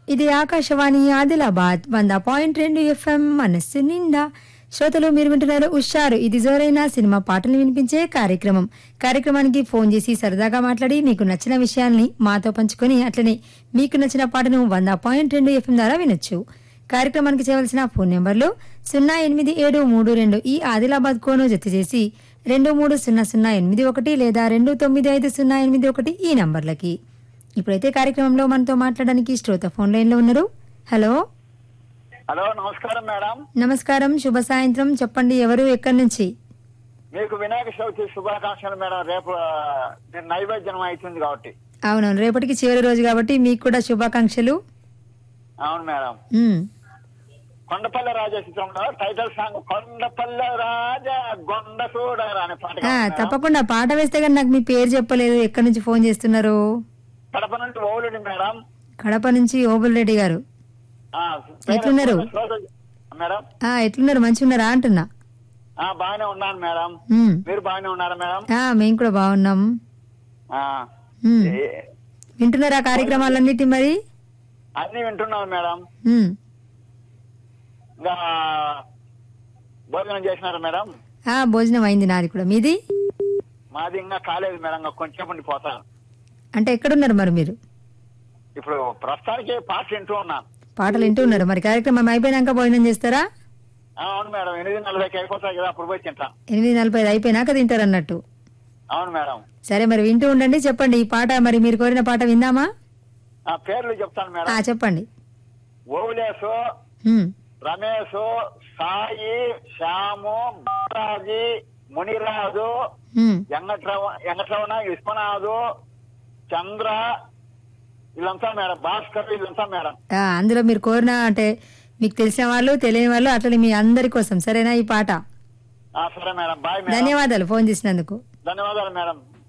ఇది ఆకాశవాణి ఆదిలాబాద్ వంద పాయింట్ రెండు ఎఫ్ఎం మనస్సు నిండా శ్రోతలు మీరు వింటున్నారు ఉషారు ఇది జోరైన సినిమా పాటలు వినిపించే కార్యక్రమం కార్యక్రమానికి ఫోన్ చేసి సరదాగా మాట్లాడి మీకు నచ్చిన విషయాల్ని మాతో పంచుకొని అట్లనే మీకు నచ్చిన పాటను వంద పాయింట్ రెండు ఎఫ్ఎం ద్వారా వినొచ్చు కార్యక్రమానికి చేయవలసిన ఫోన్ నెంబర్లు సున్నా ఎనిమిది ఏడు మూడు రెండు ఈ ఆదిలాబాద్ కోను జత చేసి రెండు మూడు సున్నా సున్నా ఎనిమిది ఒకటి లేదా రెండు తొమ్మిది ఐదు సున్నా ఎనిమిది ఒకటి ఈ నంబర్లకి ఇప్పుడైతే కార్యక్రమంలో మనతో మాట్లాడడానికి శ్రోత ఫోన్ లైన్ లో ఉన్నారు హలో హలో నమస్కారం మేడం నమస్కారం శుభ సాయంత్రం చెప్పండి ఎవరు ఎక్కడి నుంచి మీకు వినాయక చవితి శుభాకాంక్షలు మేడం రేపు ఆ, నేను నైవేద్యం అవుతుంది కాబట్టి అవునవును రేపటికి చివరి రోజు కాబట్టి మీకు కూడా శుభాకాంక్షలు అవును మేడం ఉమ్, కొండపల్లె రాజా చిత్రంలో టైటిల్ సాంగ్ కొండపల్లె రాజా గొండ చూడరా అనే పాట ఆ, కావాలి మేడం. తప్పకుండా పాట వేస్తే కానీ నాకు మీ పేరు చెప్పలేదు ఎక్కడి నుంచి ఫోన్ చేస్తున్నారు కడప నుంచి ఓలుడి మేడం కడప నుంచి ఓబుల్ రెడ్డి గారు ఆ, ఎట్లున్నారు? మేడం ఆ ఎట్లున్నారు మంచిగున్నారా అంటున్నా ఆ, బాగానే ఉన్నాను మేడం ఉమ్, మీరు బాగానే ఉన్నారా మేడం ఆ, మేము కూడా బాగున్నాం ఆ, ఉమ్, ఏ- వింటున్నారా కార్యక్రమాలన్నిటి మరి అన్ని వింటున్నాను మేడం ఉమ్, ఇంకా భోజనం చేసినారా మేడం ఆ భోజనం అయింది నాది కూడా మీది మాది ఇంకా కాలేదు మేడం ఇంకా కొంచెం ఉండిపోతాను అంటే ఎక్కడున్నారు మరి మీరు ఇప్పుడు ప్రస్తుతానికి పాట వింటూ ఉన్నాను పాటలు వింటూ ఉన్నారు మరి కార్యక్రమం అయిపోయినాక భోజనం చేస్తారా ఆ, అవును మేడం ఎనిమిది నలభైకి అయిపోతాయి కదా అప్పుడు పోయి తింటాను ఎనిమిది నలభై ఐదు అయిపోయినాక తింటారు అన్నట్టు అవును మేడం సరే మరి వింటూ ఉండండి చెప్పండి ఈ పాట మరి మీరు కోరిన పాట విందామా ఆ పేర్లు చెప్తాను ఆ మేడం చెప్పండి ఓవులేసు ఉమ్, రమేష్ సాయి శ్యాము బాలాజీ మునిరాజు ఉమ్, వెంకట్రవ వెంకటరమణ విశ్వనాథు చంద్ర వీళ్ళంతా మేడం భాస్కర్ వీళ్ళంతా మేడం ఆ, అందులో మీరు కోరిన అంటే మీకు తెలిసిన వాళ్ళు తెలియని వాళ్ళు అట్లనే మీ అందరి కోసం సరేనా ఈ పాట ఆ, సరే మేడం బాయ్ మేడం ధన్యవాదాలు ఫోన్ చేసినందుకు ధన్యవాదాలు మేడం